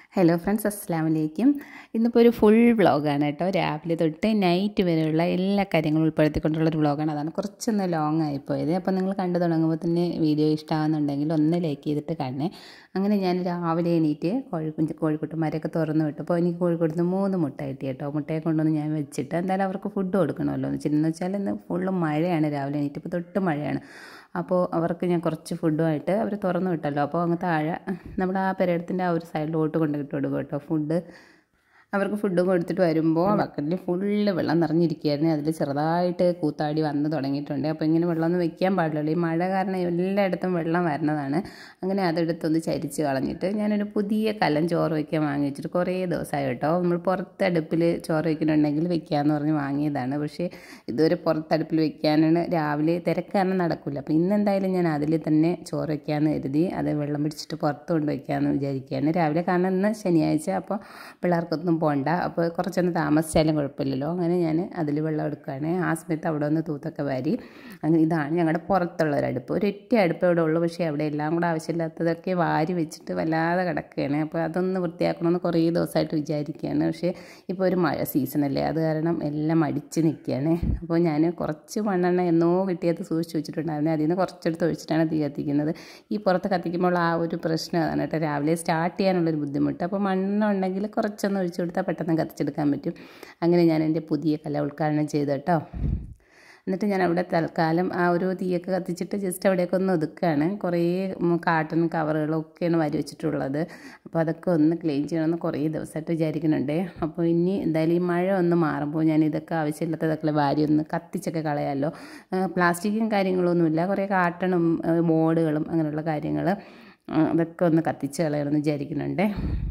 hello friends അസ്സാം വലൈക്കും ഇന്നിപ്പോൾ ഒരു ഫുൾ വ്ളോഗാണ് കേട്ടോ രാവിലെ തൊട്ട് നൈറ്റ് വരെയുള്ള എല്ലാ കാര്യങ്ങളും ഉൾപ്പെടുത്തിക്കൊണ്ടുള്ള ഒരു വ്ളോഗാണ് അതാണ് കുറച്ചൊന്ന് ലോങ് ആയിപ്പോയത് അപ്പോൾ നിങ്ങൾ കണ്ടു തുടങ്ങുമ്പോൾ തന്നെ വീഡിയോ ഇഷ്ടമാകുന്നുണ്ടെങ്കിൽ ഒന്ന് ലൈക്ക് ചെയ്തിട്ട് കാണണേ അങ്ങനെ ഞാൻ രാവിലെ എണീറ്റ് കോഴിക്കുഞ്ച് കോഴിക്കുട്ടന്മാരെയൊക്കെ തുറന്നു വിട്ടു അപ്പോൾ എനിക്ക് കോഴിക്കോട് മൂന്ന് മുട്ട കിട്ടി കേട്ടോ മുട്ടയെ കൊണ്ടുവന്ന് ഞാൻ വെച്ചിട്ട് എന്തായാലും അവർക്ക് ഫുഡ് കൊടുക്കണമല്ലോ എന്ന് വെച്ചിരുന്നു വെച്ചാൽ ഇന്ന് ഫുള്ള് മഴയാണ് രാവിലെ എണീറ്റ് ഇപ്പോൾ തൊട്ട് മഴയാണ് അപ്പോൾ അവർക്ക് ഞാൻ കുറച്ച് ഫുഡുമായിട്ട് അവർ തുറന്നു വിട്ടല്ലോ അപ്പോൾ അങ്ങ് താഴെ നമ്മുടെ ആ പെരേടത്തിൻ്റെ ആ ഒരു സൈഡിലോട്ട് കൊണ്ടുപോയിട്ട് കൊടുക്കും കേട്ടോ ഫുഡ് അവർക്ക് ഫുഡ് കൊടുത്തിട്ട് വരുമ്പോൾ ബക്കറ്റിൽ ഫുള്ള് വെള്ളം നിറഞ്ഞിരിക്കുകയായിരുന്നു അതിൽ ചെറുതായിട്ട് കൂത്താടി വന്ന് തുടങ്ങിയിട്ടുണ്ട് അപ്പോൾ ഇങ്ങനെ വെള്ളമൊന്നും വെക്കാൻ പാടില്ലല്ലോ ഈ മഴ കാരണം എല്ലായിടത്തും വെള്ളം വരുന്നതാണ് അങ്ങനെ അതെടുത്തൊന്ന് ചരിച്ച് കളഞ്ഞിട്ട് ഞാനൊരു പുതിയ കലം ചോറ് വയ്ക്കാൻ വാങ്ങി വെച്ചിട്ട് കുറേ ദിവസമായി കേട്ടോ നമ്മൾ പുറത്തടുപ്പിൽ ചോറ് വയ്ക്കുന്നുണ്ടെങ്കിൽ വെക്കാമെന്ന് പറഞ്ഞ് വാങ്ങിയതാണ് പക്ഷേ ഇതുവരെ പുറത്തടുപ്പിൽ വെക്കാനാണ് രാവിലെ തിരക്കാരണം നടക്കില്ല അപ്പോൾ ഇന്ന് എന്തായാലും ഞാൻ അതിൽ തന്നെ ചോറ് വയ്ക്കാമെന്ന് കരുതി അത് വെള്ളം പിടിച്ചിട്ട് പുറത്ത് കൊണ്ട് വയ്ക്കാമെന്ന് വിചാരിക്കുകയാണ് രാവിലെ കാരണം ഇന്ന് ശനിയാഴ്ച അപ്പോൾ പിള്ളേർക്കൊന്നും പോകണ്ട അപ്പോൾ കുറച്ചൊന്ന് താമസിച്ചാലും കുഴപ്പമില്ലല്ലോ അങ്ങനെ ഞാൻ അതിൽ വെള്ളം എടുക്കുകയാണ് ആ സമയത്ത് അവിടെ ഒന്ന് തൂത്തൊക്കെ വാരി അങ്ങനെ ഇതാണ് ഞങ്ങളുടെ പുറത്തുള്ള ഒരു അടുപ്പ് ഒരൊറ്റ അടുപ്പ് ഇവിടെ ഉള്ളൂ പക്ഷേ അവിടെ എല്ലാം കൂടെ ആവശ്യമില്ലാത്തതൊക്കെ വാരി വെച്ചിട്ട് വല്ലാതെ കിടക്കുകയാണ് അപ്പോൾ അതൊന്ന് വൃത്തിയാക്കണമെന്ന് കുറേ ദിവസമായിട്ട് വിചാരിക്കുകയാണ് പക്ഷേ ഇപ്പോൾ ഒരു മഴ സീസണല്ലേ അത് കാരണം എല്ലാം അടിച്ച് നിൽക്കുകയാണ് അപ്പോൾ ഞാൻ കുറച്ച് മണ്ണെണ്ണ എന്നോ കിട്ടിയത് സൂക്ഷിച്ച് വെച്ചിട്ടുണ്ടായിരുന്നു അതിൽ നിന്ന് കുറച്ചെടുത്ത് ഒഴിച്ചിട്ടാണ് തീ കത്തിക്കുന്നത് ഈ പുറത്ത് കത്തിക്കുമ്പോൾ ആ ഒരു പ്രശ്നം അതാണ് കേട്ടോ രാവിലെ സ്റ്റാർട്ട് ചെയ്യാനുള്ളൊരു ബുദ്ധിമുട്ട് അപ്പോൾ മണ്ണെണ്ണ ഉണ്ടെങ്കിൽ കുറച്ചൊന്ന് ഒഴിച്ചു കൊടുത്താൽ പെട്ടെന്ന് കത്തിച്ചെടുക്കാൻ പറ്റും അങ്ങനെ ഞാൻ എൻ്റെ പുതിയ കല ഉദ്ഘാടനം ചെയ്തു കേട്ടോ എന്നിട്ട് ഞാൻ അവിടെ തൽക്കാലം ആ ഒരു തീയൊക്കെ കത്തിച്ചിട്ട് ജസ്റ്റ് അവിടെയൊക്കെ ഒന്ന് ഒതുക്കുകയാണ് കുറേ കാട്ടൺ കവറുകളൊക്കെയാണ് വാരി വെച്ചിട്ടുള്ളത് അപ്പോൾ അതൊക്കെ ഒന്ന് ക്ലീൻ ചെയ്യണമെന്ന് കുറേ ദിവസമായിട്ട് വിചാരിക്കുന്നുണ്ട് അപ്പോൾ ഇനി എന്തായാലും ഈ മഴ ഒന്ന് മാറുമ്പോൾ ഞാൻ ഇതൊക്കെ ആവശ്യമില്ലാത്തതൊക്കെ വാരി ഒന്ന് കത്തിച്ചൊക്കെ കളയാമല്ലോ പ്ലാസ്റ്റിക്കും കാര്യങ്ങളൊന്നുമില്ല കുറേ കാട്ടണും ബോർഡുകളും അങ്ങനെയുള്ള കാര്യങ്ങൾ അതൊക്കെ ഒന്ന് കത്തിച്ച് കളയണമെന്ന് വിചാരിക്കുന്നുണ്ട്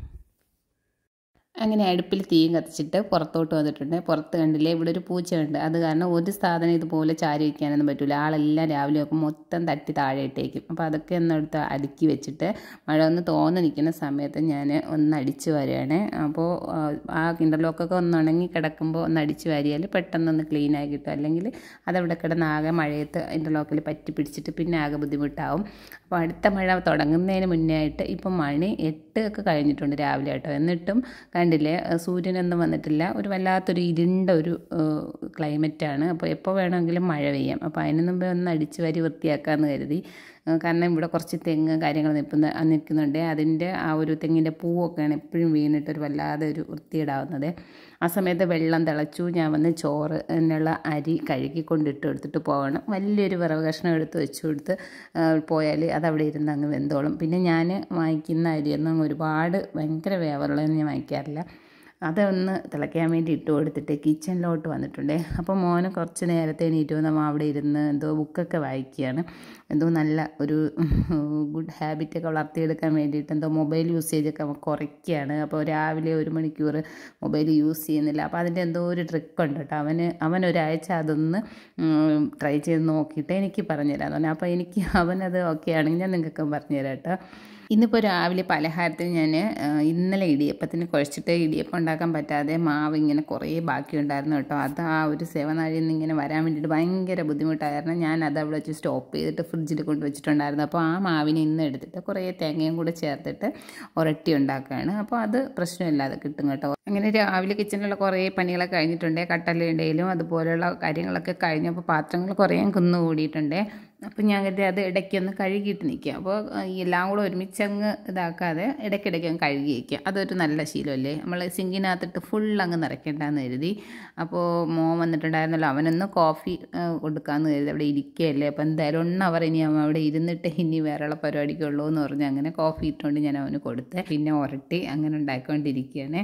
അങ്ങനെ അടുപ്പിൽ തീയും കത്തിച്ചിട്ട് പുറത്തോട്ട് വന്നിട്ടുണ്ട് പുറത്ത് കണ്ടില്ലേ ഇവിടെ ഒരു പൂച്ചയുണ്ട് അത് കാരണം ഒരു സാധനം ഇതുപോലെ ചാരി വയ്ക്കാനൊന്നും പറ്റില്ല ആളെല്ലാം രാവിലെ ഒക്കെ മൊത്തം തട്ടി താഴെ ഇട്ടേക്കും അപ്പോൾ അതൊക്കെ ഒന്ന് എടുത്ത് അടുക്കി വെച്ചിട്ട് മഴ ഒന്ന് തോന്നി നിൽക്കുന്ന സമയത്ത് ഞാൻ ഒന്ന് അടിച്ചു വരികയാണ് അപ്പോൾ ആ ഇൻ്റർലോക്കൊക്കെ ഒന്ന് ഉണങ്ങി കിടക്കുമ്പോൾ ഒന്ന് അടിച്ചു വാരിയാൽ പെട്ടെന്നൊന്ന് ക്ലീൻ ആയി കിട്ടും അല്ലെങ്കിൽ അതവിടെ കിടന്ന് ആകെ മഴയത്ത് ഇൻ്റർലോക്കിൽ പറ്റി പിടിച്ചിട്ട് പിന്നെ ആകെ ബുദ്ധിമുട്ടാവും അപ്പോൾ അടുത്ത മഴ തുടങ്ങുന്നതിന് മുന്നേ ആയിട്ട് ഇപ്പം മണി എട്ട് ഒക്കെ കഴിഞ്ഞിട്ടുണ്ട് രാവിലെ കേട്ടോ എന്നിട്ടും കണ്ടില്ലേ സൂര്യനൊന്നും വന്നിട്ടില്ല ഒരു വല്ലാത്തൊരു ഇരുണ്ട ഒരു ക്ലൈമറ്റാണ് അപ്പോൾ എപ്പോൾ വേണമെങ്കിലും മഴ പെയ്യാം അപ്പോൾ അതിന് മുമ്പേ ഒന്ന് അടിച്ച് വരി വൃത്തിയാക്കാമെന്ന് കരുതി കാരണം ഇവിടെ കുറച്ച് തെങ്ങ് കാര്യങ്ങൾ നിൽക്കുന്ന നിൽക്കുന്നുണ്ട് അതിൻ്റെ ആ ഒരു തെങ്ങിൻ്റെ പൂവൊക്കെയാണ് എപ്പോഴും വീണിട്ട് ഒരു വല്ലാതെ ഒരു വൃത്തിയിടാവുന്നത് ആ സമയത്ത് വെള്ളം തിളച്ചു ഞാൻ വന്ന് ചോറ് എന്നുള്ള അരി കഴുകി കൊണ്ടിട്ട് എടുത്തിട്ട് പോകണം വലിയൊരു വിറവ് കഷ്ണം എടുത്ത് വെച്ച് കൊടുത്ത് പോയാൽ അതവിടെ ഇരുന്ന് അങ്ങ് വെന്തോളും പിന്നെ ഞാൻ വാങ്ങിക്കുന്ന അരിയൊന്നും ഒരുപാട് ഭയങ്കര വേവറുള്ളതൊന്നും ഞാൻ വാങ്ങിക്കാറില്ല അതൊന്ന് തിളയ്ക്കാൻ വേണ്ടി ഇട്ട് കൊടുത്തിട്ട് കിച്ചണിലോട്ട് വന്നിട്ടുണ്ട് അപ്പോൾ മോന് കുറച്ച് നേരത്തെ എണീറ്റ് വന്നപ്പോൾ അവിടെ ഇരുന്ന് എന്തോ ബുക്കൊക്കെ വായിക്കുകയാണ് എന്തോ നല്ല ഒരു ഗുഡ് ഹാബിറ്റൊക്കെ വളർത്തിയെടുക്കാൻ വേണ്ടിയിട്ട് എന്തോ മൊബൈൽ യൂസേജൊക്കെ അവൻ കുറയ്ക്കുകയാണ് അപ്പോൾ രാവിലെ ഒരു മണിക്കൂർ മൊബൈൽ യൂസ് ചെയ്യുന്നില്ല അപ്പോൾ അതിൻ്റെ എന്തോ ഒരു ട്രിക്ക് ഉണ്ട് കേട്ടോ അവന് അവൻ ഒരാഴ്ച അതൊന്ന് ട്രൈ ചെയ്ത് നോക്കിയിട്ട് എനിക്ക് പറഞ്ഞുതരാം പറഞ്ഞു അപ്പോൾ എനിക്ക് അവനത് ഓക്കെ ആണെങ്കിൽ ഞാൻ നിങ്ങൾക്ക് പറഞ്ഞുതരാം കേട്ടോ ഇന്നിപ്പോൾ രാവിലെ പലഹാരത്തിന് ഞാൻ ഇന്നലെ ഇടിയപ്പത്തിന് കുഴച്ചിട്ട് ഇടിയപ്പം ഉണ്ടാക്കാൻ പറ്റാതെ മാവ് ഇങ്ങനെ കുറേ ബാക്കിയുണ്ടായിരുന്നു കേട്ടോ അത് ആ ഒരു സേവനാഴിയിൽ നിന്ന് ഇങ്ങനെ വരാൻ വേണ്ടിയിട്ട് ഭയങ്കര ബുദ്ധിമുട്ടായിരുന്നു ഞാൻ അത് അവിടെ വെച്ച് സ്റ്റോപ്പ് ചെയ്തിട്ട് ഫ്രിഡ്ജിൽ കൊണ്ട് വെച്ചിട്ടുണ്ടായിരുന്നു അപ്പോൾ ആ മാവിനെ ഇന്ന് എടുത്തിട്ട് കുറേ തേങ്ങയും കൂടെ ചേർത്തിട്ട് ഉരട്ടി ഉണ്ടാക്കുകയാണ് അപ്പോൾ അത് പ്രശ്നമില്ലാതെ കിട്ടും കേട്ടോ അങ്ങനെ രാവിലെ കിച്ചണിലുള്ള കുറേ പണികളൊക്കെ കഴിഞ്ഞിട്ടുണ്ട് കട്ടലിൻ്റെയിലും അതുപോലെയുള്ള കാര്യങ്ങളൊക്കെ കഴിഞ്ഞപ്പോൾ പാത്രങ്ങൾ കുറേ കുന്നുകൂടിയിട്ടുണ്ട് അപ്പം ഞാൻ കരുതി അത് ഇടയ്ക്കൊന്ന് കഴുകിയിട്ട് നിൽക്കുക അപ്പോൾ എല്ലാം കൂടെ ഒരുമിച്ചങ്ങ് ഇതാക്കാതെ ഇടയ്ക്കിടയ്ക്ക് അങ്ങ് കഴുകി വയ്ക്കുക അതൊരു നല്ല ശീലമല്ലേ നമ്മൾ സിങ്കിനകത്തിട്ട് ഫുൾ അങ്ങ് നിറയ്ക്കേണ്ടെന്ന് കരുതി അപ്പോൾ മോൻ വന്നിട്ടുണ്ടായിരുന്നല്ലോ അവനൊന്ന് കോഫി കൊടുക്കാമെന്ന് കരുതി അവിടെ ഇരിക്കുകയല്ലേ അപ്പോൾ എന്തായാലും ഒന്ന് അവർ ഇനി അവൻ അവിടെ ഇരുന്നിട്ട് ഇനി വേറെയുള്ള പരിപാടിക്കുള്ളൂ എന്ന് പറഞ്ഞ് അങ്ങനെ കോഫി ഇട്ടുകൊണ്ട് ഞാൻ അവന് കൊടുത്ത് പിന്നെ ഉരട്ടി അങ്ങനെ ഉണ്ടാക്കിക്കൊണ്ടിരിക്കുകയാണ്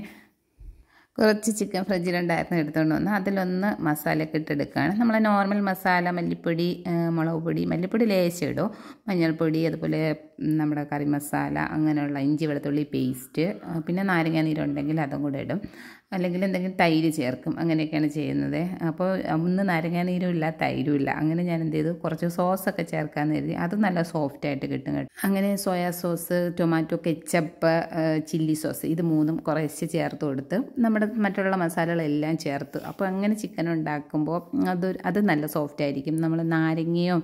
കുറച്ച് ചിക്കൻ ഫ്രിഡ്ജിലുണ്ടായിരുന്നു എടുത്തുകൊണ്ട് വന്ന് അതിലൊന്ന് മസാലയൊക്കെ ഇട്ടെടുക്കുകയാണ് നമ്മൾ നോർമൽ മസാല മല്ലിപ്പൊടി മുളക് പൊടി മല്ലിപ്പൊടി ലേശം ഇടും മഞ്ഞൾപ്പൊടി അതുപോലെ നമ്മുടെ കറി മസാല അങ്ങനെയുള്ള ഇഞ്ചി വെളുത്തുള്ളി പേസ്റ്റ് പിന്നെ നാരങ്ങ നീരുണ്ടെങ്കിൽ അതും കൂടെ ഇടും അല്ലെങ്കിൽ എന്തെങ്കിലും തൈര് ചേർക്കും അങ്ങനെയൊക്കെയാണ് ചെയ്യുന്നത് അപ്പോൾ ഒന്ന് നാരങ്ങ നീരും ഇല്ല തൈരും ഇല്ല അങ്ങനെ ഞാൻ എന്ത് ചെയ്തു കുറച്ച് സോസൊക്കെ ചേർക്കാമെന്ന് കരുതി അത് നല്ല സോഫ്റ്റ് ആയിട്ട് കിട്ടും കേട്ടോ അങ്ങനെ soya sauce tomato ketchup chilli sauce ഇത് മൂന്നും കുറേശ്ശെ ചേർത്ത് കൊടുത്ത് നമ്മുടെ മറ്റുള്ള മസാലകളെല്ലാം ചേർത്ത് അപ്പോൾ അങ്ങനെ ചിക്കൻ ഉണ്ടാക്കുമ്പോൾ അത് അത് നല്ല സോഫ്റ്റ് ആയിരിക്കും നമ്മൾ നാരങ്ങയോ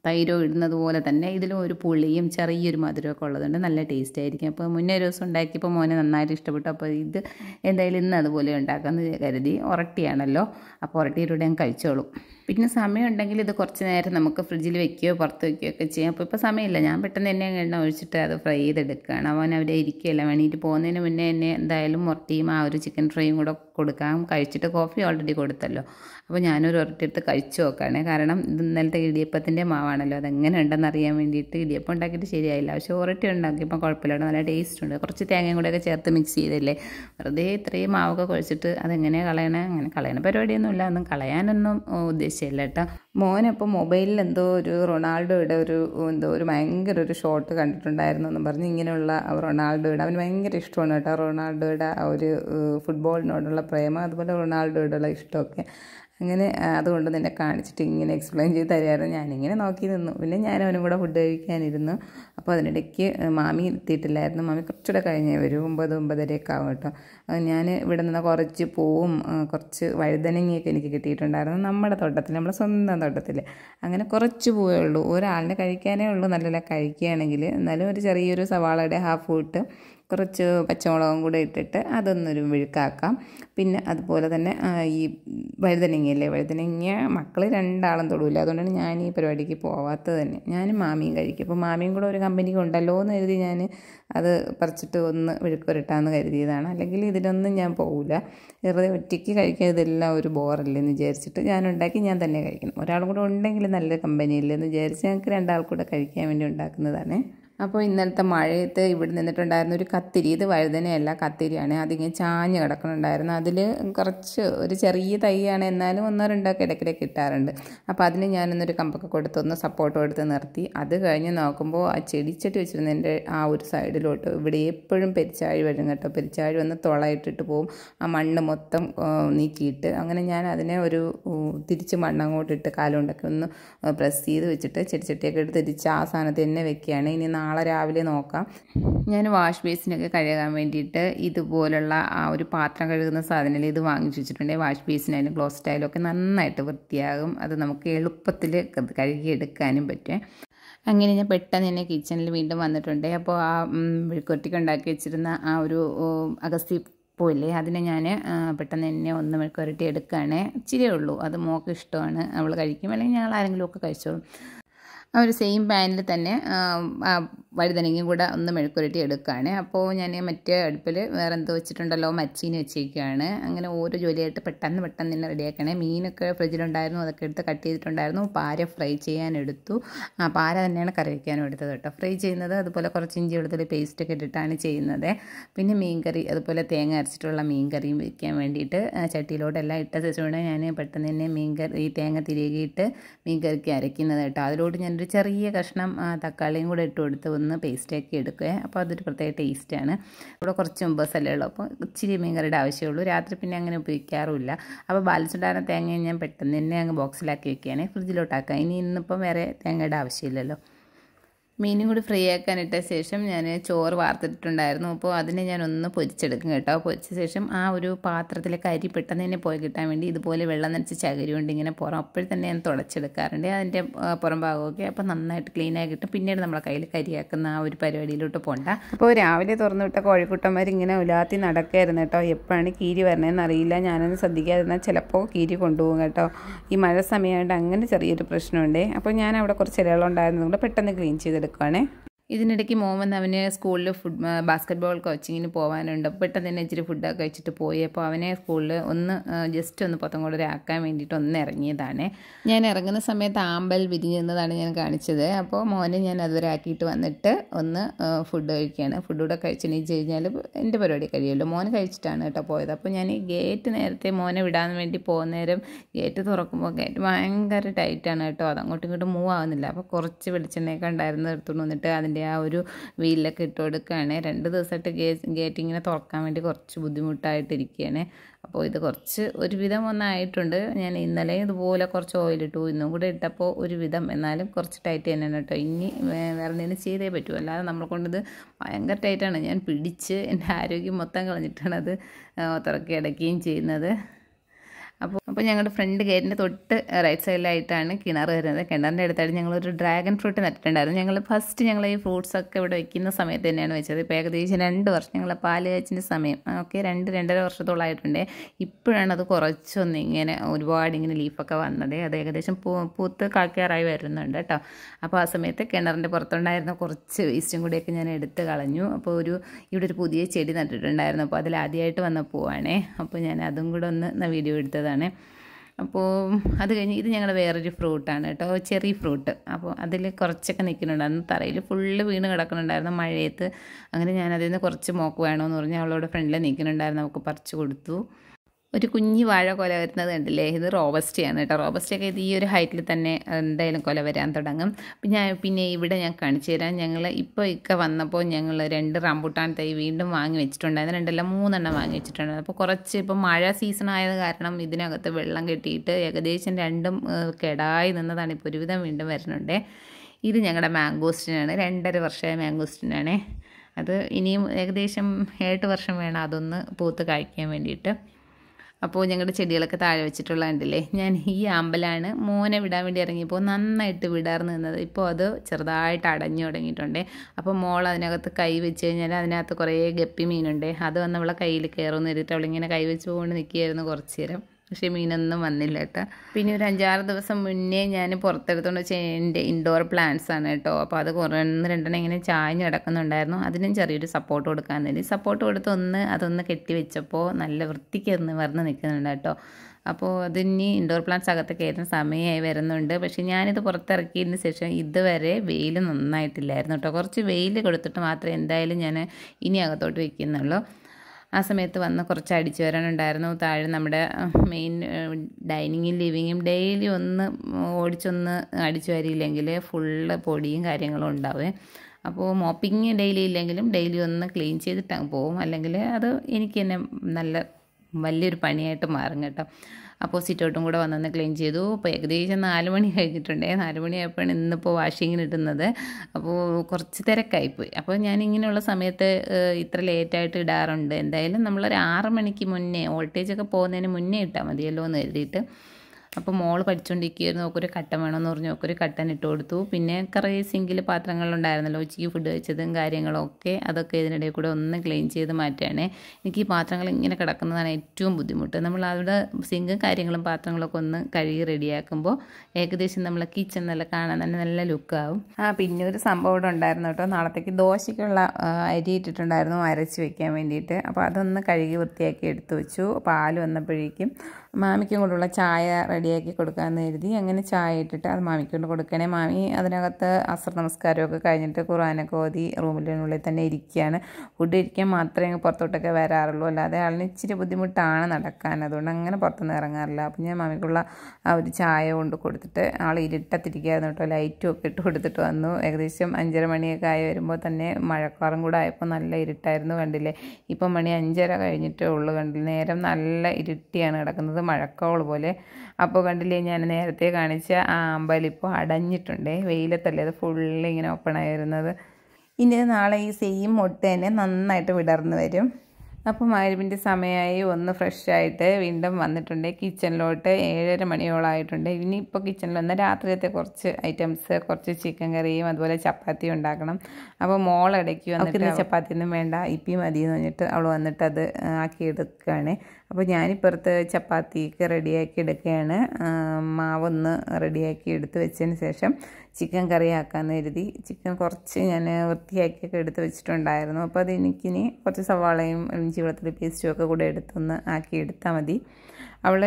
തൈരോ ഇടുന്നത് പോലെ തന്നെ ഇതിലും ഒരു പുളിയും ചെറിയൊരു മധുരമൊക്കെ ഉള്ളതുകൊണ്ട് നല്ല ടേസ്റ്റ് ആയിരിക്കും അപ്പോൾ മുന്നേ ഒരു ദിവസം ഉണ്ടാക്കിയപ്പോൾ മോനെ നന്നായിട്ട് ഇഷ്ടപ്പെട്ടു അപ്പോൾ ഇത് എന്തായാലും ഇന്ന് അതുപോലെ ഉണ്ടാക്കാമെന്ന് കരുതി ഉറട്ടിയാണല്ലോ അപ്പോൾ ഉറട്ടിയിലൂടെ ഞാൻ കഴിച്ചോളും പിന്നെ സമയമുണ്ടെങ്കിൽ ഇത് കുറച്ച് നേരം നമുക്ക് ഫ്രിഡ്ജിൽ വെക്കുകയോ പുറത്ത് വെക്കുകയോ ഒക്കെ ചെയ്യാം അപ്പോൾ ഇപ്പോൾ സമയമില്ല ഞാൻ പെട്ടെന്ന് തന്നെ എണ്ണ ഒഴിച്ചിട്ട് അത് ഫ്രൈ ചെയ്തെടുക്കുകയാണ് അവൻ അവിടെ ഇരിക്കുകയല്ല വേണ്ടിയിട്ട് പോകുന്നതിന് മുന്നേ എന്നെ എന്തായാലും മുറട്ടിയും ആ ഒരു ചിക്കൻ ഫ്രൈയും കൂടെ കൊടുക്കാം കഴിച്ചിട്ട് കോഫി ഓൾറെഡി കൊടുത്തല്ലോ അപ്പോൾ ഞാനൊരു ഒരട്ടിയെടുത്ത് കഴിച്ചു നോക്കുകയാണ് കാരണം ഇത് ഇന്നലത്തെ ഇടിയപ്പത്തിൻ്റെ മാവാണല്ലോ അതെങ്ങനെ ഉണ്ടെന്ന് അറിയാൻ വേണ്ടിയിട്ട് ഇടിയപ്പം ഉണ്ടാക്കിയിട്ട് ശരിയായില്ല പക്ഷേ ഒരട്ടി ഉണ്ടാക്കിയപ്പോൾ കുഴപ്പമില്ല നല്ല ടേസ്റ്റ് ഉണ്ട് കുറച്ച് തേങ്ങയും കൂടെയൊക്കെ ചേർത്ത് മിക്സ് ചെയ്തല്ലേ വെറുതെ ഇത്രയും മാവൊക്കെ കുഴച്ചിട്ട് അതെങ്ങനെ കളയണേ അങ്ങനെ കളയണ പരിപാടിയൊന്നുമില്ല ഒന്നും കളയാനൊന്നും ഉദ്ദേശിച്ചില്ല കേട്ടോ മോനപ്പോൾ മൊബൈലിൽ എന്തോ ഒരു റൊണാൾഡോയുടെ ഒരു എന്തോ ഒരു ഭയങ്കര ഒരു ഷോട്ട് കണ്ടിട്ടുണ്ടായിരുന്നു എന്ന് പറഞ്ഞ് ഇങ്ങനെയുള്ള റൊണാൾഡോയുടെ അവന് ഭയങ്കര ഇഷ്ടമാണ് കേട്ടോ റൊണാൾഡോയുടെ ആ ഒരു ഫുട്ബോളിനോടുള്ള പ്രേമം അതുപോലെ റൊണാൾഡോയോടുള്ള ഇഷ്ടമൊക്കെ അങ്ങനെ അതുകൊണ്ട് നിന്നെ കാണിച്ചിട്ട് ഇങ്ങനെ എക്സ്പ്ലെയിൻ ചെയ്ത് തരുമായിരുന്നു ഞാനിങ്ങനെ നോക്കി നിന്നു പിന്നെ ഞാൻ അവനും കൂടെ ഫുഡ് കഴിക്കാനിരുന്നു അപ്പോൾ അതിനിടയ്ക്ക് മാമി എത്തിയിട്ടില്ലായിരുന്നു മാമി കുറച്ചുകൂടെ കഴിഞ്ഞേ വരും ഒമ്പത് ഒമ്പതരയൊക്കെ ആവും കേട്ടോ ഞാൻ ഇവിടെ നിന്ന് കുറച്ച് പൂവും കുറച്ച് വഴുതനങ്ങയൊക്കെ എനിക്ക് കിട്ടിയിട്ടുണ്ടായിരുന്നു നമ്മുടെ തോട്ടത്തിൽ നമ്മുടെ സ്വന്തം തോട്ടത്തിൽ അങ്ങനെ കുറച്ച് പൂവേ ഉള്ളൂ ഒരാളിന് കഴിക്കാനേ ഉള്ളൂ നല്ല കഴിക്കുകയാണെങ്കിൽ എന്നാലും ഒരു ചെറിയൊരു സവാളയുടെ ഹാഫ് ഇട്ട് കുറച്ച് പച്ചമുളകും കൂടെ ഇട്ടിട്ട് അതൊന്നൊരു വിഴുക്കാക്കാം പിന്നെ അതുപോലെ തന്നെ ഈ വഴുതനങ്ങയില്ലേ വഴുതനങ്ങ മക്കൾ രണ്ടാളും തൊടില്ല അതുകൊണ്ടാണ് ഞാൻ ഈ പരിപാടിക്ക് പോവാത്തത് തന്നെ ഞാനും മാമിയും കഴിക്കും അപ്പോൾ മാമിയും കൂടെ ഒരു കമ്പനിക്ക് ഉണ്ടല്ലോ എന്ന് കരുതി ഞാൻ അത് പറിച്ചിട്ട് ഒന്ന് വിഴുക്കുരട്ടാന്ന് കരുതിയതാണ് അല്ലെങ്കിൽ ഇതിനൊന്നും ഞാൻ പോകില്ല വെറുതെ ഒറ്റയ്ക്ക് കഴിക്കാൻ ഇതെല്ലാം ഒരു ബോറല്ലെന്ന് വിചാരിച്ചിട്ട് ഞാൻ ഉണ്ടാക്കി ഞാൻ തന്നെ കഴിക്കണം ഒരാളും കൂടെ ഉണ്ടെങ്കിൽ നല്ല കമ്പനിയില്ലെന്ന് വിചാരിച്ച് ഞങ്ങൾക്ക് രണ്ടാൾക്കൂടെ കഴിക്കാൻ വേണ്ടി ഉണ്ടാക്കുന്നതാണ് അപ്പോൾ ഇന്നലത്തെ മഴയത്ത് ഇവിടെ നിന്നിട്ടുണ്ടായിരുന്ന ഒരു കത്തിരി ഇത് വഴുതനയല്ല കത്തിരിയാണ് അതിങ്ങനെ ചാഞ്ഞ് കിടക്കുന്നുണ്ടായിരുന്നു അതിൽ കുറച്ച് ഒരു ചെറിയ തൈയാണ് എന്നാലും ഒന്നോ രണ്ടോ ഒക്കെ ഇടയ്ക്കിടയ്ക്ക് കിട്ടാറുണ്ട് അപ്പോൾ അതിന് ഞാനൊന്നൊരു കമ്പൊക്കെ കൊടുത്ത് ഒന്ന് സപ്പോർട്ട് കൊടുത്ത് നിർത്തി അത് കഴിഞ്ഞ് നോക്കുമ്പോൾ ആ ചെടിച്ചട്ടി വെച്ചിരുന്നതിൻ്റെ ആ ഒരു സൈഡിലോട്ട് ഇവിടെ എപ്പോഴും പെരിച്ചാഴി വരും കേട്ടോ പെരിച്ചാഴി വന്ന് തുളയിട്ടിട്ട് പോവും ആ മണ്ണ് മൊത്തം നീക്കിയിട്ട് അങ്ങനെ ഞാൻ അതിനെ ഒരു തിരിച്ച് മണ്ണ് അങ്ങോട്ട് ഇട്ട് കാലുകൊണ്ടൊക്കെ ഒന്ന് പ്രസ് ചെയ്ത് വെച്ചിട്ട് ചെടിച്ചട്ടിയൊക്കെ എടുത്ത് തിരിച്ച് ആ സാധനത്ത് തന്നെ വെക്കുകയാണ് ഇനി നാളെ രാവിലെ നോക്കാം ഞാൻ വാഷ് ബേസിനൊക്കെ കഴുകാൻ വേണ്ടിയിട്ട് ഇതുപോലുള്ള ആ ഒരു പാത്രം കഴുകുന്ന സാധനത്തിൽ ഇത് വാങ്ങിച്ചു വെച്ചിട്ടുണ്ട് വാഷ് ബേസിനായാലും ക്ലോസ് സ്റ്റൈലും ഒക്കെ നന്നായിട്ട് വൃത്തിയാകും അത് നമുക്ക് എളുപ്പത്തിൽ കഴുകിയെടുക്കാനും പറ്റും അങ്ങനെ ഞാൻ പെട്ടെന്ന് തന്നെ കിച്ചണിൽ വീണ്ടും വന്നിട്ടുണ്ട് അപ്പോൾ ആ മെഴുക്കുവരട്ടിക്ക് ഉണ്ടാക്കി വെച്ചിരുന്ന ആ ഒരു അഗസ്തി പൂവില്ലേ അതിനെ ഞാൻ പെട്ടെന്ന് തന്നെ ഒന്ന് മെഴുക്കുവരട്ടി എടുക്കുകയാണ് ഇച്ചിരിയേ ഉള്ളൂ അത് മോൾക്ക് ഇഷ്ടമാണ് അവൾ കഴിക്കും അല്ലെങ്കിൽ ഞങ്ങൾ ആരെങ്കിലും ഒക്കെ കഴിച്ചോളും ആ ഒരു സെയിം പാനിൽ തന്നെ വഴുതനങ്ങയും കൂടെ ഒന്ന് മെഴുക്കുരട്ടി എടുക്കുകയാണ് അപ്പോൾ ഞാൻ മറ്റേ അടുപ്പിൽ വേറെ എന്തോ വെച്ചിട്ടുണ്ടല്ലോ മച്ചീന് വെച്ചേക്കുകയാണ് അങ്ങനെ ഓരോ ജോലിയായിട്ട് പെട്ടെന്ന് പെട്ടെന്ന് തന്നെ റെഡിയാക്കണേ മീനൊക്കെ ഫ്രിഡ്ജിലുണ്ടായിരുന്നു അതൊക്കെ എടുത്ത് കട്ട് ചെയ്തിട്ടുണ്ടായിരുന്നു പാര ഫ്രൈ ചെയ്യാൻ എടുത്തു ആ പാര തന്നെയാണ് കറി വയ്ക്കാനും എടുത്തത് കേട്ടോ ഫ്രൈ ചെയ്യുന്നത് അതുപോലെ കുറച്ച് ഇഞ്ചി വെളുത്തുള്ളി പേസ്റ്റൊക്കെ ഇട്ടിട്ടാണ് ചെയ്യുന്നത് പിന്നെ മീൻകറി അതുപോലെ തേങ്ങ അരച്ചിട്ടുള്ള മീൻകറിയും വയ്ക്കാൻ വേണ്ടിയിട്ട് ചട്ടിയിലോട്ടെല്ലാം ഇട്ട ശേഷമാണ് ഞാൻ പെട്ടെന്ന് തന്നെ മീൻകറി ഈ തേങ്ങ തിരികിയിട്ട് മീൻകറിക്ക് അരയ്ക്കുന്നത് കേട്ടോ അതിലോട്ട് ഞാനൊരു ചെറിയ കഷ്ണം തക്കാളിയും കൂടെ ഇട്ട് കൊടുത്ത് ഒന്ന് പേസ്റ്റാക്കി എടുക്കുക അപ്പോൾ അതൊരു പ്രത്യേക ടേസ്റ്റാണ് ഇവിടെ കുറച്ച് മുമ്പസല്ലേ ഉള്ളൂ അപ്പോൾ ഇച്ചിരി മീൻകറിയുടെ ആവശ്യമുള്ളൂ രാത്രി പിന്നെ അങ്ങനെ ഉപയോഗിക്കാറുമില്ല അപ്പോൾ ബാലൻസുണ്ടായിരുന്ന തേങ്ങ ഞാൻ പെട്ടെന്ന് തന്നെ അങ്ങ് ബോക്സിലാക്കി വെക്കുകയാണ് ഫ്രിഡ്ജിലോട്ടാക്കാം ഇനി ഇന്നിപ്പം വേറെ തേങ്ങയുടെ ആവശ്യമില്ലല്ലോ മീനും കൂടി ഫ്രൈ ആക്കാനിട്ട ശേഷം ഞാൻ ചോറ് വാർത്തിട്ടുണ്ടായിരുന്നു അപ്പോൾ അതിനെ ഞാൻ ഒന്ന് പൊരിച്ചെടുക്കും കേട്ടോ പൊരിച്ച ശേഷം ആ ഒരു പാത്രത്തിലേക്ക് അരി പെട്ടെന്ന് തന്നെ പോയി കിട്ടാൻ വേണ്ടി ഇതുപോലെ വെള്ളം നനച്ച് ചകരി കൊണ്ട് ഇങ്ങനെ പുറം അപ്പോഴും തന്നെ ഞാൻ തുടച്ചെടുക്കാറുണ്ട് അതിൻ്റെ പുറം ഭാഗമൊക്കെ അപ്പോൾ നന്നായിട്ട് ക്ലീൻ ആയി കിട്ടും പിന്നീട് നമ്മളെ കയ്യിൽ കരിയാക്കുന്ന ആ ഒരു പരിപാടിയിലോട്ട് പോകണ്ട അപ്പോൾ രാവിലെ തുറന്നു വിട്ട കോഴിക്കുട്ടന്മാർ ഇങ്ങനെ ഉലാത്തി നടക്കായിരുന്നു കേട്ടോ എപ്പോഴാണ് കീരി വരണതെന്ന് അറിയില്ല ഞാനൊന്ന് ശ്രദ്ധിക്കാതിരുന്നാൽ ചിലപ്പോൾ കീരി കൊണ്ടുപോകും കേട്ടോ ഈ മഴ സമയമായിട്ട് അങ്ങനെ ചെറിയൊരു പ്രശ്നമുണ്ട് അപ്പോൾ ഞാൻ അവിടെ കുറച്ച് ഇലകളുണ്ടായിരുന്നു കൂടെ പെട്ടെന്ന് ക്ലീൻ ചെയ്തെടുക്കും എടുക്കുവാണേ ഇതിനിടയ്ക്ക് മോൻ വന്ന് അവന് സ്കൂളിൽ ഫുഡ് ബാസ്ക്കറ്റ് ബോൾ കോച്ചിങ്ങിന് പോകാനുണ്ട് അപ്പോൾ പെട്ടെന്ന് തന്നെ ഇച്ചിരി ഫുഡൊക്കെ കഴിച്ചിട്ട് പോയി അപ്പോൾ അവനെ സ്കൂളിൽ ഒന്ന് ജസ്റ്റ് ഒന്ന് പൊത്തങ്കോടൊരാക്കാൻ വേണ്ടിയിട്ട് ഒന്ന് ഇറങ്ങിയതാണ് ഞാൻ ഇറങ്ങുന്ന സമയത്ത് ആമ്പൽ വിരിഞ്ഞു നിന്നതാണ് ഞാൻ കാണിച്ചത് അപ്പോൾ മോനെ ഞാൻ അതുവരെ ആക്കിയിട്ട് വന്നിട്ട് ഒന്ന് ഫുഡ് കഴിക്കുകയാണ് ഫുഡ് കൂടെ കഴിച്ചെന്ന് വെച്ച് കഴിഞ്ഞാൽ എൻ്റെ പരിപാടി കഴിയുമല്ലോ മോനെ കഴിച്ചിട്ടാണ് കേട്ടോ പോയത് അപ്പോൾ ഞാൻ ഈ ഗേറ്റ് നേരത്തെ മോനെ വിടാൻ വേണ്ടി പോകുന്ന നേരം ഗേറ്റ് തുറക്കുമ്പോൾ ഗേറ്റ് ഭയങ്കര ടൈറ്റാണ് കേട്ടോ അത് അങ്ങോട്ടും ഇങ്ങോട്ടും മൂവ് ആവുന്നില്ല അപ്പോൾ കുറച്ച് വെളിച്ചെണ്ണയൊക്കെ ഉണ്ടായിരുന്നു എടുത്തുകൊണ്ട് വന്നിട്ട് അതിൻ്റെ അതിൻ്റെ ആ ഒരു വീലൊക്കെ ഇട്ട് കൊടുക്കുകയാണ് രണ്ട് ദിവസമായിട്ട് ഗേറ്റ് ഗേറ്റ് ഇങ്ങനെ തുറക്കാൻ വേണ്ടി കുറച്ച് ബുദ്ധിമുട്ടായിട്ടിരിക്കുകയാണ് അപ്പോൾ ഇത് കുറച്ച് ഒരുവിധം ഒന്നായിട്ടുണ്ട് ഞാൻ ഇന്നലെ ഇതുപോലെ കുറച്ച് ഓയിലിട്ടു ഇന്നും കൂടെ ഇട്ടപ്പോൾ ഒരുവിധം എന്നാലും കുറച്ച് ടൈറ്റ് തന്നെയാണ് കേട്ടോ ഇനി വേറെ എന്തെങ്കിലും ചെയ്തേ പറ്റൂ അല്ലാതെ നമ്മളെ കൊണ്ടിത് ഭയങ്കര ടൈറ്റാണ് ഞാൻ പിടിച്ച് എൻ്റെ ആരോഗ്യം മൊത്തം കളഞ്ഞിട്ടാണ് അത് തുറക്കി അടയ്ക്കുകയും ചെയ്യുന്നത് അപ്പോൾ അപ്പോൾ ഞങ്ങളുടെ ഫ്രണ്ട് ഗേറ്റിൻ്റെ തൊട്ട് റൈറ്റ് സൈഡിലായിട്ടാണ് കിണർ വരുന്നത് കിണറിൻ്റെ അടുത്തായിട്ട് ഞങ്ങളൊരു ഡ്രാഗൺ ഫ്രൂട്ട് നട്ടിട്ടുണ്ടായിരുന്നു ഞങ്ങൾ ഫസ്റ്റ് ഞങ്ങൾ ഈ ഫ്രൂട്ട്സ് ഒക്കെ ഇവിടെ വെക്കുന്ന സമയത്ത് തന്നെയാണ് വെച്ചത് ഇപ്പോൾ ഏകദേശം രണ്ട് വർഷം ഞങ്ങൾ പാല് കാച്ചിൻ്റെ സമയം ഓക്കെ രണ്ട് രണ്ടര വർഷത്തോളമായിട്ടുണ്ട് ഇപ്പോഴാണ് അത് കുറച്ചൊന്ന് ഇങ്ങനെ ഒരുപാട് ഇങ്ങനെ ലീഫൊക്കെ വന്നത് അത് ഏകദേശം പൂ പൂത്ത് കാക്കാറായി വരുന്നുണ്ട് കേട്ടോ അപ്പോൾ ആ സമയത്ത് കിണറിൻ്റെ പുറത്തുണ്ടായിരുന്ന കുറച്ച് വേസ്റ്റും കൂടിയൊക്കെ ഞാൻ എടുത്ത് കളഞ്ഞു അപ്പോൾ ഒരു ഇവിടെ ഒരു പുതിയ ചെടി നട്ടിട്ടുണ്ടായിരുന്നു അപ്പോൾ അതിൽ ആദ്യമായിട്ട് വന്ന പൂവാണേ അപ്പോൾ ഞാൻ അതും കൂടെ ഒന്ന് വീഡിയോ എടുത്തതാണ് അപ്പോൾ അത് കഴിഞ്ഞ് ഇത് ഞങ്ങളുടെ വേറൊരു ഫ്രൂട്ടാണ് കേട്ടോ ചെറി ഫ്രൂട്ട് അപ്പോൾ അതിൽ കുറച്ചൊക്കെ നിൽക്കുന്നുണ്ടായിരുന്നു തറയിൽ ഫുള്ള് വീണ് കിടക്കുന്നുണ്ടായിരുന്നു മഴയത്ത് അങ്ങനെ ഞാൻ അതിൽ നിന്ന് കുറച്ച് മോക്ക് വേണമെന്ന് പറഞ്ഞ് അവളോട് ഫ്രണ്ടിൽ നിൽക്കുന്നുണ്ടായിരുന്നു അവൾക്ക് പറിച്ചു കൊടുത്തു ഒരു കുഞ്ഞി വാഴ കൊല വരുന്നത് കണ്ടില്ലേ ഇത് റോബസ്റ്റയാണ് കേട്ടോ റോബസ്റ്റയൊക്കെ ഇത് ഈ ഒരു ഹൈറ്റിൽ തന്നെ എന്തായാലും കൊല വരാൻ തുടങ്ങും പിന്നെ ഞാൻ പിന്നെ ഇവിടെ ഞാൻ കാണിച്ചു തരാം ഞങ്ങൾ ഇപ്പോൾ ഇക്ക വന്നപ്പോൾ ഞങ്ങൾ രണ്ട് റംബുട്ടാൻ തൈ വീണ്ടും വാങ്ങി വെച്ചിട്ടുണ്ടായിരുന്നു രണ്ടല്ല മൂന്നെണ്ണം വാങ്ങി വെച്ചിട്ടുണ്ടായിരുന്നു അപ്പോൾ കുറച്ച് ഇപ്പോൾ മഴ സീസൺ ആയത് കാരണം ഇതിനകത്ത് വെള്ളം കെട്ടിയിട്ട് ഏകദേശം രണ്ടും ഏഹ്, കെടായി നിന്നതാണ് ഇപ്പോൾ ഒരുവിധം വീണ്ടും വരുന്നുണ്ട് ഇത് ഞങ്ങളുടെ മാംഗോസ്റ്റിനാണ് രണ്ടര വർഷമായ മാംഗോസ്റ്റിനാണ് അത് ഇനിയും ഏകദേശം ഏഴ് വർഷം വേണം അതൊന്ന് പൂത്ത് കഴിക്കാൻ വേണ്ടിയിട്ട് അപ്പോൾ ഞങ്ങളുടെ ചെടികളൊക്കെ താഴെ വെച്ചിട്ടുള്ള കണ്ടില്ലേ ഞാൻ ഈ അമ്പലാണ് മോനെ വിടാൻ വേണ്ടി ഇറങ്ങിയപ്പോൾ നന്നായിട്ട് വിടാർന്ന് നിന്നത് ഇപ്പോൾ അത് ചെറുതായിട്ട് അടഞ്ഞു തുടങ്ങിയിട്ടുണ്ട് അപ്പോൾ മോൾ അതിനകത്ത് കൈ വെച്ച് കഴിഞ്ഞാൽ അതിനകത്ത് കുറേ ഗപ്പി മീനുണ്ട് അത് വന്ന് അവളെ കയ്യിൽ കയറുമെന്ന് കരുതിയിട്ട് അവളിങ്ങനെ കൈ വെച്ചുകൊണ്ട് നിൽക്കുകയായിരുന്നു കുറച്ച് നേരം പക്ഷേ മീനൊന്നും വന്നില്ല കേട്ടോ പിന്നെ ഒരു അഞ്ചാറ് ദിവസം മുന്നേ ഞാൻ പുറത്തെടുത്തോണ്ട് വെച്ചാൽ എൻ്റെ ഇൻഡോർ പ്ലാന്റ്സ് ആണ് കേട്ടോ അപ്പോൾ അത് കുറേ ഒന്ന് രണ്ടെണ്ണം ഇങ്ങനെ ചാഞ്ഞ് കിടക്കുന്നുണ്ടായിരുന്നു അതിനും ചെറിയൊരു സപ്പോർട്ട് കൊടുക്കാൻ വേണ്ടി സപ്പോർട്ട് കൊടുത്ത് ഒന്ന് അതൊന്ന് കെട്ടി വെച്ചപ്പോൾ നല്ല വൃത്തിക്ക് ഒന്ന് വന്ന് നിൽക്കുന്നുണ്ട് കേട്ടോ അപ്പോൾ അതിന് ഇൻഡോർ പ്ലാന്റ്സ് അകത്ത് കയറുന്ന സമയമായി വരുന്നുണ്ട് പക്ഷേ ഞാനിത് പുറത്തിറക്കിയതിന് ശേഷം ഇതുവരെ വെയിൽ നന്നായിട്ടില്ലായിരുന്നു കേട്ടോ കുറച്ച് വെയിൽ കൊടുത്തിട്ട് മാത്രമേ എന്തായാലും ഞാൻ ഇനി അകത്തോട്ട് വെക്കുന്നുള്ളൂ ആ സമയത്ത് വന്ന് കുറച്ച് അടിച്ചു വരാനുണ്ടായിരുന്നു താഴെ നമ്മുടെ മെയിൻ ഡൈനിങ്ങും ലിവിങ്ങും ഡെയിലി ഒന്ന് ഓടിച്ചൊന്ന് അടിച്ചു വരിയില്ലെങ്കിൽ ഫുള്ള് പൊടിയും കാര്യങ്ങളും ഉണ്ടാവേ അപ്പോൾ മോപ്പിങ് ഡെയിലി ഇല്ലെങ്കിലും ഡെയിലി ഒന്ന് ക്ലീൻ ചെയ്തിട്ട് അങ്ങ് പോകും അല്ലെങ്കിൽ അത് എനിക്ക് തന്നെ നല്ല വലിയൊരു പണിയായിട്ട് മാറും കേട്ടോ അപ്പോൾ സിറ്റൗട്ടും കൂടെ വന്നൊന്ന് ക്ലീൻ ചെയ്തു അപ്പോൾ ഏകദേശം നാല് മണി കഴിഞ്ഞിട്ടുണ്ടേ നാല് മണിയായപ്പോഴാണ് ഇന്നിപ്പോൾ വാഷിങ്ങിന് ഇടുന്നത് അപ്പോൾ കുറച്ച് തിരക്കായിപ്പോയി അപ്പോൾ ഞാൻ ഇങ്ങനെയുള്ള സമയത്ത് ഏഹ്, ഇത്ര ലേറ്റായിട്ട് ഇടാറുണ്ട് എന്തായാലും നമ്മളൊരു ആറ് മണിക്ക് മുന്നേ വോൾട്ടേജ് ഒക്കെ പോകുന്നതിന് മുന്നേ ഇട്ടാൽ മതിയല്ലോ എന്ന് കരുതിയിട്ട് അപ്പോൾ മോള് പഠിച്ചുകൊണ്ടിരിക്കുകയായിരുന്നു നോക്കൊരു കട്ടൻ വേണമെന്ന് പറഞ്ഞു നോക്കൊരു കട്ടൻ ഇട്ട് കൊടുത്തു പിന്നെ കുറേ സിങ്കിൽ പാത്രങ്ങളുണ്ടായിരുന്നല്ലോ ഉച്ചയ്ക്ക് ഫുഡ് വെച്ചതും കാര്യങ്ങളും ഒക്കെ അതൊക്കെ ഇതിനിടയിൽ കൂടെ ഒന്ന് ക്ലീൻ ചെയ്ത് മാറ്റുകയാണ് എനിക്ക് ഈ പാത്രങ്ങൾ ഇങ്ങനെ കിടക്കുന്നതാണ് ഏറ്റവും ബുദ്ധിമുട്ട് നമ്മൾ അവിടെ സിങ്കും കാര്യങ്ങളും പാത്രങ്ങളൊക്കെ ഒന്ന് കഴുകി റെഡിയാക്കുമ്പോൾ ഏകദേശം നമ്മളെ കിച്ചൺ നല്ല കാണാൻ തന്നെ നല്ല ലുക്കാവും ആ പിന്നെ ഒരു സംഭവം ഇവിടെ ഉണ്ടായിരുന്നു കേട്ടോ നാളത്തേക്ക് ദോശയ്ക്കുള്ള ആ, അരി ഇട്ടിട്ടുണ്ടായിരുന്നു അരച്ച് വെക്കാൻ വേണ്ടിയിട്ട് അപ്പോൾ അതൊന്ന് കഴുകി വൃത്തിയാക്കി എടുത്തു വെച്ചു പാല് വന്നപ്പോഴേക്കും മാമിക്കും കൊണ്ടുള്ള ചായ റെഡിയാക്കി കൊടുക്കാമെന്ന് കരുതി അങ്ങനെ ചായ ഇട്ടിട്ട് അത് മാമിക്ക് കൊണ്ട് കൊടുക്കണേ മാമി അതിനകത്ത് അസർ നമസ്കാരമൊക്കെ കഴിഞ്ഞിട്ട് ഖുർആാനൊക്കെ ഓതി റൂമിനുള്ളിൽ തന്നെ ഇരിക്കുകയാണ് ഫുഡ് ഇരിക്കാൻ മാത്രമേ അങ്ങ് പുറത്തോട്ടൊക്കെ വരാറുള്ളൂ അല്ലാതെ ആളിന് ഇച്ചിരി ബുദ്ധിമുട്ടാണ് നടക്കാൻ അതുകൊണ്ട് അങ്ങനെ പുറത്തൊന്നും ഇറങ്ങാറില്ല അപ്പം ഞാൻ മാമിക്കുള്ള ആ ഒരു ചായ കൊണ്ട് കൊടുത്തിട്ട് ആൾ ഇരുട്ടത്തിരിക്കുകയായിരുന്നു കേട്ടോ ലൈറ്റും ഒക്കെ ഇട്ട് കൊടുത്തിട്ട് വന്നു ഏകദേശം അഞ്ചര മണിയൊക്കെ ആയി വരുമ്പോൾ തന്നെ മഴക്കാറും കൂടെ ആയപ്പോൾ നല്ല ഇരുട്ടായിരുന്നു കണ്ടില്ലേ ഇപ്പം മണി അഞ്ചര കഴിഞ്ഞിട്ടേ ഉള്ളൂ കണ്ടില്ലേ നേരം നല്ല ഇരുട്ടിയാണ് കിടക്കുന്നത് മഴക്കോള് പോലെ അപ്പോൾ കണ്ടില്ലേ ഞാൻ നേരത്തെ കാണിച്ച ആ അമ്പലിപ്പോൾ അടഞ്ഞിട്ടുണ്ടേ വെയിലത്തല്ലേ അത് ഫുള്ള് ഇങ്ങനെ ഓപ്പൺ ആയിരുന്നത് ഇനി നാളെ ഈ സെയിം മുട്ട തന്നെ നന്നായിട്ട് വിടർന്ന് വരും അപ്പോൾ മരുവിൻ്റെ സമയമായി ഒന്ന് ഫ്രഷ് ആയിട്ട് വീണ്ടും വന്നിട്ടുണ്ട് കിച്ചണിലോട്ട് ഏഴര മണിയോളമായിട്ടുണ്ട് ഇനിയിപ്പോൾ കിച്ചണിൽ വന്ന് രാത്രിയത്തെ കുറച്ച് ഐറ്റംസ് കുറച്ച് ചിക്കൻ കറിയും അതുപോലെ ചപ്പാത്തിയും ഉണ്ടാക്കണം അപ്പോൾ മോൾ ഇടയ്ക്ക് വന്നിട്ട് ചപ്പാത്തി ഒന്നും വേണ്ട ഇപ്പി മതി എന്ന് പറഞ്ഞിട്ട് അവൾ വന്നിട്ട് അത് ആക്കി എടുക്കുകയാണ് അപ്പോൾ ഞാനിപ്പുറത്ത് ചപ്പാത്തിക്ക് റെഡിയാക്കി എടുക്കുകയാണ് ആ, മാവൊന്ന് റെഡിയാക്കി എടുത്ത് വെച്ചതിന് ശേഷം ചിക്കൻ കറി ആക്കാമെന്ന് കരുതി ചിക്കൻ കുറച്ച് ഞാൻ വൃത്തിയാക്കിയൊക്കെ എടുത്ത് വെച്ചിട്ടുണ്ടായിരുന്നു അപ്പോൾ അത് എനിക്കിനി കുറച്ച് സവാളയും ഇഞ്ചി വെളുത്തുള്ളി പേസ്റ്റും ഒക്കെ കൂടെ എടുത്തൊന്ന് ആക്കി എടുത്താൽ മതി അവൾ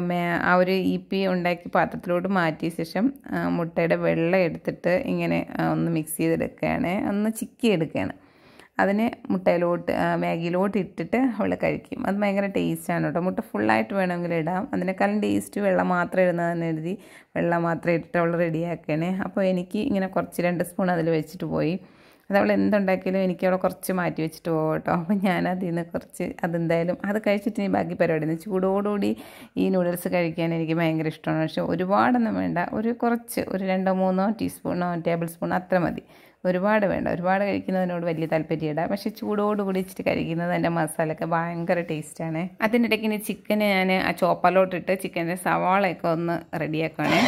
ആ ഒരു ഇ പി ഉണ്ടാക്കി പാത്രത്തിലോട്ട് മാറ്റിയ ശേഷം ആ, മുട്ടയുടെ വെള്ളം എടുത്തിട്ട് ഇങ്ങനെ ആ, ഒന്ന് മിക്സ് ചെയ്തെടുക്കുകയാണ് ഒന്ന് ചിക്കി എടുക്കുകയാണ് അതിന് മുട്ടയിലോട്ട് ആ, മാഗിയിലോട്ട് ഇട്ടിട്ട് അവൾ കഴിക്കും അത് ഭയങ്കര ടേസ്റ്റാണ് കേട്ടോ മുട്ട ഫുള്ളായിട്ട് വേണമെങ്കിൽ ഇടാം അതിനേക്കാളും ടേസ്റ്റ് വെള്ളം മാത്രം ഇടുന്നതെന്ന് എഴുതി വെള്ളം മാത്രം ഇട്ടിട്ട് അവൾ റെഡിയാക്കണേ അപ്പോൾ എനിക്ക് ഇങ്ങനെ കുറച്ച് രണ്ട് സ്പൂൺ അതിൽ വെച്ചിട്ട് പോയി അത് അവൾ എന്തുണ്ടാക്കിയാലും എനിക്ക് അവളെ കുറച്ച് മാറ്റി വെച്ചിട്ട് പോകും കേട്ടോ അപ്പോൾ ഞാൻ അതിൽ നിന്ന് കുറച്ച് അതെന്തായാലും അത് കഴിച്ചിട്ട് ഇനി ബാക്കി പരിപാടി ചൂടോടുകൂടി ഈ നൂഡിൽസ് കഴിക്കാൻ എനിക്ക് ഭയങ്കര ഇഷ്ടമാണ് പക്ഷേ ഒരുപാടൊന്നും വേണ്ട ഒരു കുറച്ച് ഒരു രണ്ടോ മൂന്നോ ടീസ്പൂണോ ടേബിൾ സ്പൂൺ അത്ര മതി ഒരുപാട് വേണ്ട ഒരുപാട് കഴിക്കുന്നതിനോട് വലിയ താല്പര്യമില്ല പക്ഷേ ചൂടോടുകൂടി ഇച്ചിട്ട് കഴിക്കുന്നത് അതിൻ്റെ മസാലയൊക്കെ ഭയങ്കര ടേസ്റ്റാണ് അതിനിടയ്ക്ക് ഇനി ചിക്കന് ഞാൻ ആ ചോപ്പലോട്ടിട്ട് ചിക്കൻ്റെ സവാളയൊക്കെ ഒന്ന് റെഡിയാക്കുകയാണേ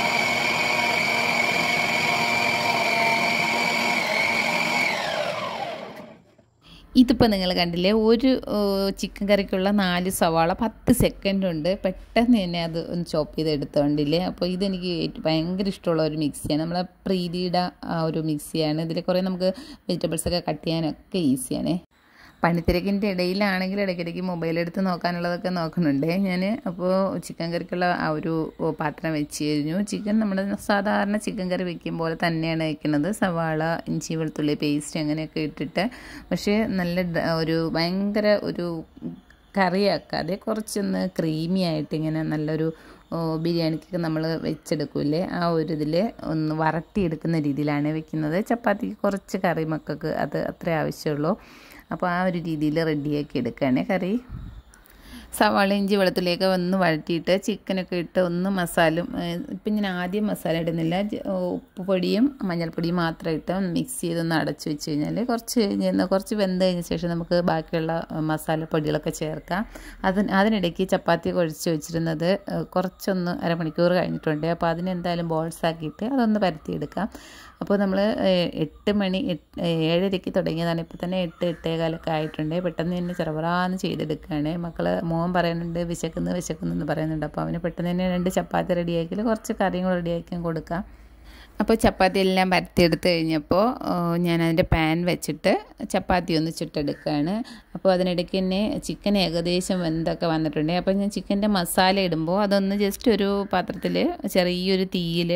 ഇതിപ്പോൾ നിങ്ങൾ കണ്ടില്ലേ ഒരു ചിക്കൻ കറിക്കുള്ള നാല് സവാള പത്ത് സെക്കൻഡ് ഉണ്ട് പെട്ടെന്ന് തന്നെ അത് ഒന്ന് ചോപ്പ് ചെയ്ത് എടുത്തോണ്ടില്ലേ അപ്പോൾ ഇതെനിക്ക് ഭയങ്കര ഇഷ്ടമുള്ള ഒരു മിക്സിയാണ് നമ്മളെ പ്രീതിയുടെ ആ ഒരു മിക്സിയാണ് ഇതിൽ കുറേ നമുക്ക് വെജിറ്റബിൾസൊക്കെ കട്ട് ചെയ്യാനൊക്കെ ഈസിയാണ് പണിത്തിരക്കിൻ്റെ ഇടയിലാണെങ്കിൽ ഇടയ്ക്കിടയ്ക്ക് മൊബൈൽ എടുത്ത് നോക്കാനുള്ളതൊക്കെ നോക്കുന്നുണ്ട് ഞാൻ അപ്പോൾ ചിക്കൻ കറിക്കുള്ള ആ ഒരു പാത്രം വെച്ച് കഴിഞ്ഞു ചിക്കൻ നമ്മൾ സാധാരണ ചിക്കൻ കറി വെക്കും പോലെ തന്നെയാണ് വയ്ക്കുന്നത് സവാള ഇഞ്ചി വെളുത്തുള്ളി പേസ്റ്റ് അങ്ങനെയൊക്കെ ഇട്ടിട്ട് പക്ഷേ നല്ല ഒരു ഭയങ്കര ഒരു കറിയാക്കാതെ കുറച്ചൊന്ന് ക്രീമി ആയിട്ട് ഇങ്ങനെ നല്ലൊരു ബിരിയാണിക്കൊക്കെ നമ്മൾ വെച്ചെടുക്കൂലേ ആ ഒരു ഇതിൽ ഒന്ന് വരട്ടിയെടുക്കുന്ന രീതിയിലാണ് വെക്കുന്നത് ചപ്പാത്തിക്ക് കുറച്ച് കറി മക്കൾക്ക് അത് അത്രേ ആവശ്യമുള്ളൂ അപ്പോൾ ആ ഒരു രീതിയിൽ റെഡിയാക്കി എടുക്കുകയാണ് കറി സവാള ഇഞ്ചി വെളുത്തുള്ളിയൊക്കെ ഒന്ന് വഴറ്റിയിട്ട് ചിക്കനൊക്കെ ഇട്ട് ഒന്ന് മസാലും ഇപ്പം ഞാൻ ആദ്യം മസാല ഇടുന്നില്ല ഉപ്പ് പൊടിയും മഞ്ഞൾപ്പൊടിയും മാത്രം ഇട്ട് മിക്സ് ചെയ്തൊന്ന് അടച്ചു വെച്ച് കഴിഞ്ഞാൽ കുറച്ച് കഴിഞ്ഞ് കുറച്ച് വെന്ത് കഴിഞ്ഞ ശേഷം നമുക്ക് ബാക്കിയുള്ള മസാലപ്പൊടികളൊക്കെ ചേർക്കാം അതിന് അതിനിടയ്ക്ക് ചപ്പാത്തി കുഴച്ച് വെച്ചിരുന്നത് കുറച്ചൊന്ന് അരമണിക്കൂർ കഴിഞ്ഞിട്ടുണ്ട് അപ്പോൾ അതിനെന്തായാലും ബോൾസ് ആക്കിയിട്ട് അതൊന്ന് പരത്തിയെടുക്കാം അപ്പോൾ നമ്മൾ എട്ട് മണി ഏഴരയ്ക്ക് തുടങ്ങിയതാണ് ഇപ്പോൾ തന്നെ എട്ട് എട്ടേകാലൊക്കെ ആയിട്ടുണ്ട് പെട്ടെന്ന് തന്നെ ചെറുപറാന്ന് ചെയ്തെടുക്കുകയാണ് മക്കൾ മോൻ പറയുന്നുണ്ട് വിശക്കുന്നു വിശക്കുന്നു എന്ന് പറയുന്നുണ്ട് അപ്പോൾ അവന് പെട്ടെന്ന് തന്നെ രണ്ട് ചപ്പാത്തി റെഡിയാക്കിയാൽ കുറച്ച് കറിയും കൂടെ റെഡിയാക്കിയും കൊടുക്കാം അപ്പോൾ ചപ്പാത്തി എല്ലാം പരത്തിയെടുത്ത് കഴിഞ്ഞപ്പോൾ ഞാൻ അതിൻ്റെ പാൻ വെച്ചിട്ട് ചപ്പാത്തി ഒന്ന് ചുട്ടെടുക്കുകയാണ് അപ്പോൾ അതിനിടയ്ക്ക് തന്നെ ചിക്കൻ ഏകദേശം വെന്തൊക്കെ വന്നിട്ടുണ്ട് അപ്പോൾ ഞാൻ ചിക്കൻ്റെ മസാല ഇടുമ്പോൾ അതൊന്ന് ജസ്റ്റ് ഒരു പാത്രത്തിൽ ചെറിയൊരു തീയിൽ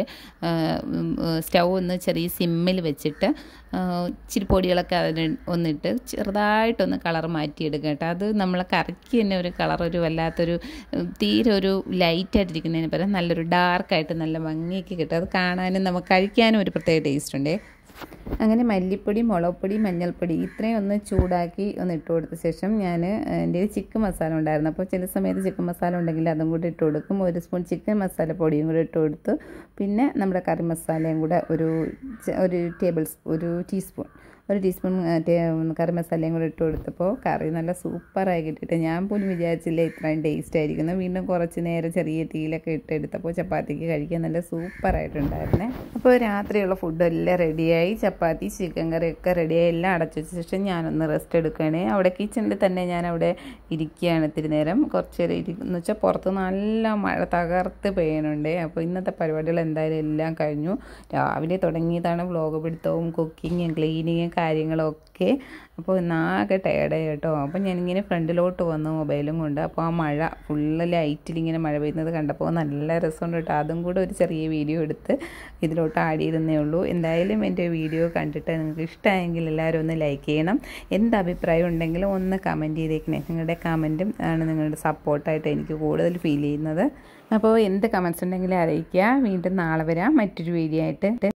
സ്റ്റൗ ഒന്ന് ചെറിയ സിമ്മിൽ വെച്ചിട്ട് ഇച്ചിരി പൊടികളൊക്കെ അതിന് ഒന്നിട്ട് ചെറുതായിട്ടൊന്ന് കളർ മാറ്റിയെടുക്കുക കേട്ടോ അത് നമ്മളെ കറിക്ക് തന്നെ ഒരു കളർ ഒരു വല്ലാത്തൊരു തീരെ ഒരു ലൈറ്റായിട്ടിരിക്കുന്നതിന് പകരം നല്ലൊരു ഡാർക്കായിട്ട് നല്ല ഭംഗിയൊക്കെ കിട്ടും അത് കാണാനും നമുക്ക് കഴിക്കാനും ഒരു പ്രത്യേക ടേസ്റ്റ് ഉണ്ട് അങ്ങനെ മല്ലിപ്പൊടി മുളകുപൊടി മഞ്ഞൾപ്പൊടി ഇത്രയും ഒന്ന് ചൂടാക്കി ഒന്ന് ഇട്ട് കൊടുത്ത ശേഷം ഞാൻ എൻ്റെ ചിക്കൻ മസാല ഉണ്ടായിരുന്നു അപ്പോൾ ചില സമയത്ത് ചിക്കൻ മസാല ഉണ്ടെങ്കിൽ അതും കൂടി ഇട്ട് കൊടുക്കും ഒരു സ്പൂൺ ചിക്കൻ മസാല പൊടിയും കൂടി ഇട്ട് കൊടുത്തു പിന്നെ നമ്മുടെ കറി മസാലയും കൂടെ ഒരു ഒരു ടേബിൾ ഒരു ടീസ്പൂൺ ഒരു ടീസ്പൂൺ കറി മസാലയും കൂടി ഇട്ട് കൊടുത്തപ്പോൾ കറി നല്ല സൂപ്പറായി കിട്ടിയിട്ട് ഞാൻ പോലും വിചാരിച്ചില്ല ഇത്രയും ടേസ്റ്റ് ആയിരിക്കുന്നു വീണ്ടും കുറച്ച് നേരം ചെറിയ തീയിലൊക്കെ ഇട്ടെടുത്തപ്പോൾ ചപ്പാത്തിക്ക് കഴിക്കാൻ നല്ല സൂപ്പറായിട്ടുണ്ടായിരുന്നേ അപ്പോൾ രാത്രിയുള്ള ഫുഡ് എല്ലാം റെഡിയായി ചപ്പാത്തി ചിക്കൻ കറിയൊക്കെ റെഡിയായി എല്ലാം അടച്ചു വെച്ച ശേഷം ഞാനൊന്ന് റെസ്റ്റ് എടുക്കുകയാണ് അവിടെ കിച്ചണിൽ തന്നെ ഞാൻ അവിടെ ഇരിക്കുകയാണ് ഇത്തിരി നേരം കുറച്ച് നേരം ഇരിക്കുന്നു വെച്ചാൽ പുറത്ത് നല്ല മഴ തകർത്ത് പെയ്യുന്നുണ്ട് അപ്പോൾ ഇന്നത്തെ പരിപാടികൾ എന്തായാലും എല്ലാം കഴിഞ്ഞു രാവിലെ തുടങ്ങിയതാണ് വ്ലോഗ് പിടുത്തവും കുക്കിങ്ങും ക്ലീനിങ്ങും കാര്യങ്ങളൊക്കെ അപ്പോൾ ഇന്നാകെ ടയർഡായി കേട്ടോ അപ്പോൾ ഞാനിങ്ങനെ ഫ്രണ്ടിലോട്ട് വന്നു മൊബൈലും കൊണ്ട് അപ്പോൾ ആ മഴ ഫുള്ള് ലൈറ്റിൽ ഇങ്ങനെ മഴ പെയ്യുന്നത് കണ്ടപ്പോൾ നല്ല രസമുണ്ട് കേട്ടോ അതും കൂടെ ഒരു ചെറിയ വീഡിയോ എടുത്ത് ഇതിലോട്ട് ആഡ് ചെയ്തെന്നേ ഉള്ളൂ എന്തായാലും എൻ്റെ വീഡിയോ കണ്ടിട്ട് നിങ്ങൾക്ക് ഇഷ്ടമായെങ്കിൽ എല്ലാവരും ഒന്ന് ലൈക്ക് ചെയ്യണം എന്ത് അഭിപ്രായം ഉണ്ടെങ്കിലും ഒന്ന് കമൻറ്റ് ചെയ്തേക്കണേ നിങ്ങളുടെ കമൻറ്റും ആണ് നിങ്ങളുടെ സപ്പോർട്ടായിട്ട് എനിക്ക് കൂടുതൽ ഫീൽ ചെയ്യുന്നത് അപ്പോൾ എന്ത് കമൻസ് ഉണ്ടെങ്കിലും അറിയിക്കുക വീണ്ടും നാളെ വരാം മറ്റൊരു വീഡിയോ ആയിട്ട്